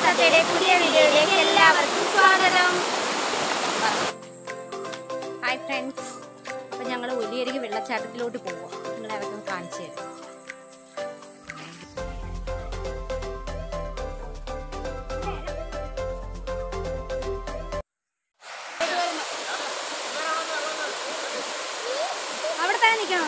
താത്തയുടെ പുതിയ വീഡിയോയിലേക്ക് എല്ലാവർക്കും സ്വാഗതം ഹായ് ഫ്രണ്ട്സ് അപ്പം ഞങ്ങൾ ഒലിയരികെ വെള്ളച്ചാട്ടത്തിലോട്ട് പോവാം നിങ്ങളെ അതൊക്കെ ഒന്ന് കാണിച്ചു തരാം അവിടെ തന്നെ നിൽക്കണം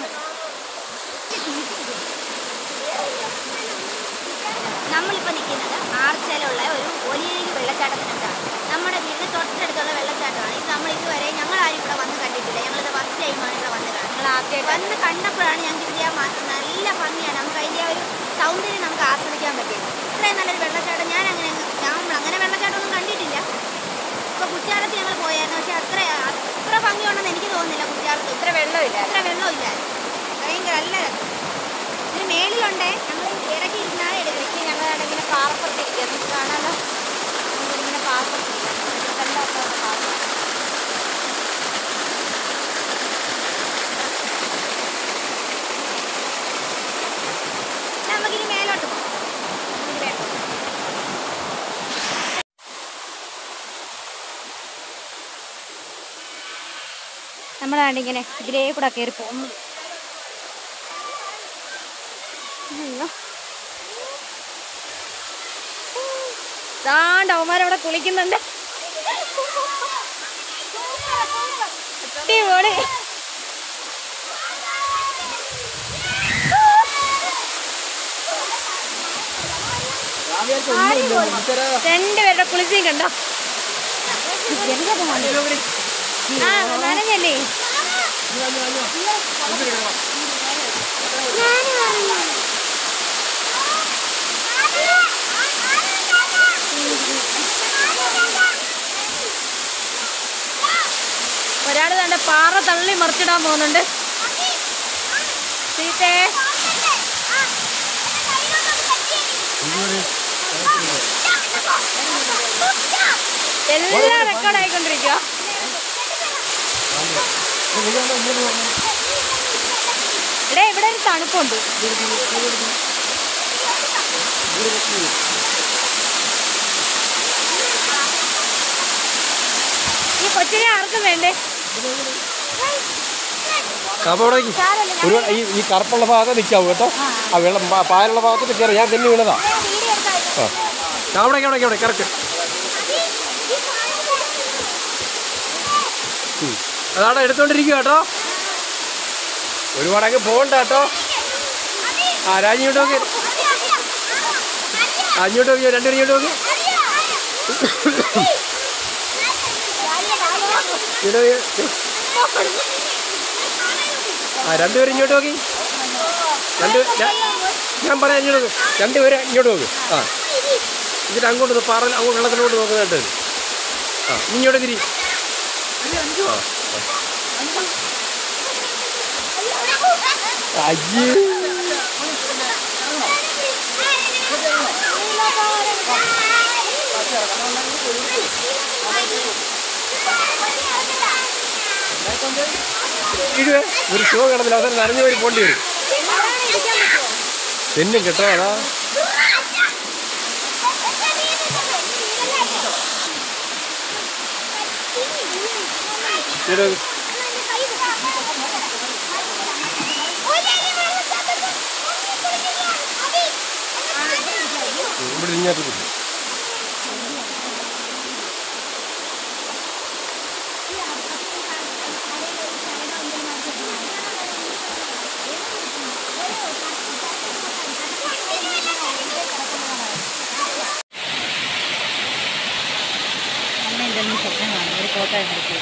നമ്മളിപ്പോൾ നിൽക്കുന്നത് ആർച്ചയിലുള്ള ഒരു ഒലിയരികെ വെള്ളച്ചാട്ടത്തിനടുത്താണ് നമ്മുടെ വീടിന് തൊട്ടടുത്തുള്ള വെള്ളച്ചാട്ടമാണ് ഇത് നമ്മൾ ഇതുവരെ ഞങ്ങൾ ആരും ഇവിടെ വന്ന് കണ്ടിട്ടില്ല ഞങ്ങളിത് ഫസ്റ്റ് ടൈമാണ് ഇവിടെ വന്ന് കാണുന്നത് വന്ന് കണ്ടപ്പോഴാണ് ഞങ്ങൾക്ക് ഇതിൻ്റെ ആ മ- നല്ല ഭംഗിയാണ് നമുക്ക് അതിൻ്റെ ആ ഒരു സൗന്ദര്യം നമുക്ക് ആസ്വദിക്കാൻ പറ്റിയത് ഇത്രയും നല്ലൊരു വെള്ളച്ചാട്ടം ഞാൻ അങ്ങനെ ഞാൻ അങ്ങനെ വെള്ളച്ചാട്ടമൊന്നും കണ്ടിട്ടില്ല ഇപ്പോൾ കുറ്റാലത്ത് ഞങ്ങൾ പോയായിരുന്നു പക്ഷെ അത്ര അത്ര ഭംഗിയുണ്ടെന്ന് എനിക്ക് തോന്നുന്നില്ല കുറ്റാലത്ത് ഇത്ര വെള്ളമില്ല ഇത്ര വെള്ളമില്ല ഭയങ്കര നല്ല രസം ഇതിന് മേളിലുണ്ടേ ഞങ്ങൾ ഇടയ്ക്ക് ഇരുന്നാണ് ഇടയ്ക്ക് ഞങ്ങൾ ഇങ്ങനെ പാറപ്പുറത്തിരിക്കുക നമുക്ക് കാണാമല്ലോ നമ്മളിങ്ങനെ പാറപ്പുറത്തിരിക്കുക കണ്ടാക്കാത്ത പാറ നമുക്കിനി മേലോട്ട് പോകാം ഇനി വേണം നമ്മളാണ് ഇങ്ങനെ ഇതിലേ കൂടെ കയറി പോകുന്നത് അയ്യോ. ദാണ്ട് അവന്മാരവിടെ കുളിക്കുന്നുണ്ട് അടിപൊളി രണ്ടുപേരുടെ കുളിച്ചും കണ്ടോ ആ നനഞ്ഞല്ലേ ഒരാൾ തന്റെ പാറ തള്ളി മറിച്ചിടാൻ പോകുന്നുണ്ട് സീതേ എല്ലാം റെക്കോർഡ് ആയിക്കൊണ്ടിരിക്കുക ഇവിടെ ഇവിടെ ഒരു തണുപ്പുണ്ട് ഈ കൊച്ചിനെ ആർക്കും വേണ്ടേ അപ്പൊ അവിടെ നിക്ക്. ഒരു ഈ ഈ കറുപ്പുള്ള ഭാഗത്ത് നിൽക്കാവൂ കേട്ടോ ആ വെള്ളം പാ- പാലുള്ള ഭാഗത്ത് നിൽക്കാറ് ഞാൻ തന്നെ വീണതാ ആ ഞാൻ അവിടെ അവിടെ അവിടെ കറക്റ്റ് അതാണ് എടുത്തോണ്ടിരിക്കുക കേട്ടോ ഒരുപാട് അങ്ങ് പോകണ്ട കേട്ടോ ആ രാജി ഇങ്ങോട്ട് നോക്കി ആ ഇങ്ങോട്ട് നോക്കി രണ്ടുപേരും ഇങ്ങോട്ട് നോക്കി ഇങ്ങോട്ട് നോക്കി ആ രണ്ടുപേരും ഇങ്ങോട്ട് നോക്കി രണ്ട് ഞാൻ- ഞാൻ പറയാം ഇങ്ങോട്ട് നോക്ക് രണ്ടുപേരും ഇങ്ങോട്ട് നോക്ക് ആ എന്നിട്ട് അങ്ങോട്ട് നോ- പാറ അങ്ങോട്ട് വെള്ളത്തിലോട്ട് നോക്കുന്നുണ്ട് ആ നീ ഇങ്ങോട്ട് തിരി ആ ആ. അയ്യേ ഇടുവേ ഒരു ഷോ കിടന്നില്ല അവസാനം നനഞ്ഞു വരി പോണ്ടി വരും തെന്നും കേട്ടോ അതാ ഇടൂ ഇവിടെ ഇങ്ങോട്ട് ഇരി. അമ്മ എന്തെങ്കിലും സ്വപ്നം കാണും ഒരു ഫോട്ടോ എടുത്തു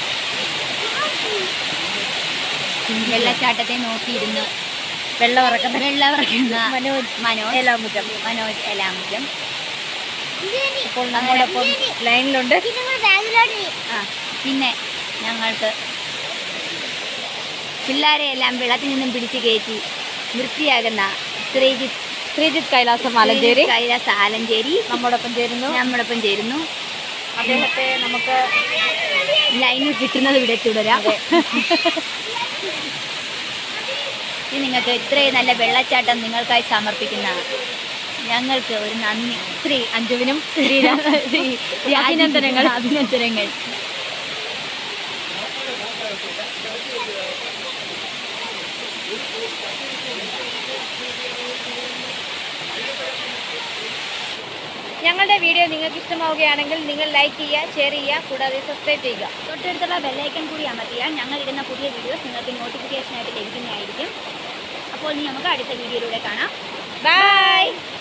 വെള്ളച്ചാട്ടത്തെ നോക്കിയിരുന്ന് വെള്ളം ഇറക്കുന്ന വെള്ളം ഇറക്കുന്ന മനോജ് മനോജ് എലാമുറ്റം മനോജ് എലാമുറ്റം ഇപ്പോൾ നമ്മോടൊപ്പം ലൈനിലുണ്ട് ആ പിന്നെ ഞങ്ങൾക്ക് പിള്ളേരെ എല്ലാം വെള്ളത്തിൽ നിന്നും പിടിച്ചു കയറ്റി വൃത്തിയാകുന്ന ശ്രീജിത്ത് ശ്രീജിത്ത് കൈലാസം ആലഞ്ചേരി കൈലാസ് ആലഞ്ചേരി നമ്മോടൊപ്പം ചേരുന്നു നമ്മോടൊപ്പം ചേരുന്നു അദ്ദേഹത്തെ നമുക്ക് ലൈനിൽ കിട്ടുന്നത് ഇവിടെ തുടരാം ഇത് നിങ്ങൾക്ക് ഇത്രയും നല്ല വെള്ളച്ചാട്ടം നിങ്ങൾക്കായി സമർപ്പിക്കുന്ന ഞങ്ങൾക്ക് ഒരു നന്ദി ശ്രീ അഞ്ജുവിനും ശ്രീ രാ- ശ്രീ അഭിനന്ദനങ്ങൾ അഭിനന്ദനങ്ങൾ ഞങ്ങളുടെ വീഡിയോ നിങ്ങൾക്ക് ഇഷ്ടമാവുകയാണെങ്കിൽ നിങ്ങൾ ലൈക്ക് ചെയ്യുക ഷെയർ ചെയ്യുക കൂടാതെ സബ്സ്ക്രൈബ് ചെയ്യുക തൊട്ടടുത്തുള്ള ബെല്ലൈക്കൺ കൂടി അമർത്തിയാൽ ഞങ്ങൾ ഇടുന്ന പുതിയ വീഡിയോസ് നിങ്ങൾക്ക് നോട്ടിഫിക്കേഷൻ ആയിട്ട് ലഭിക്കുന്നതായിരിക്കും അപ്പോൾ ഇനി നമുക്ക് അടുത്ത വീഡിയോയിലൂടെ കാണാം ബൈ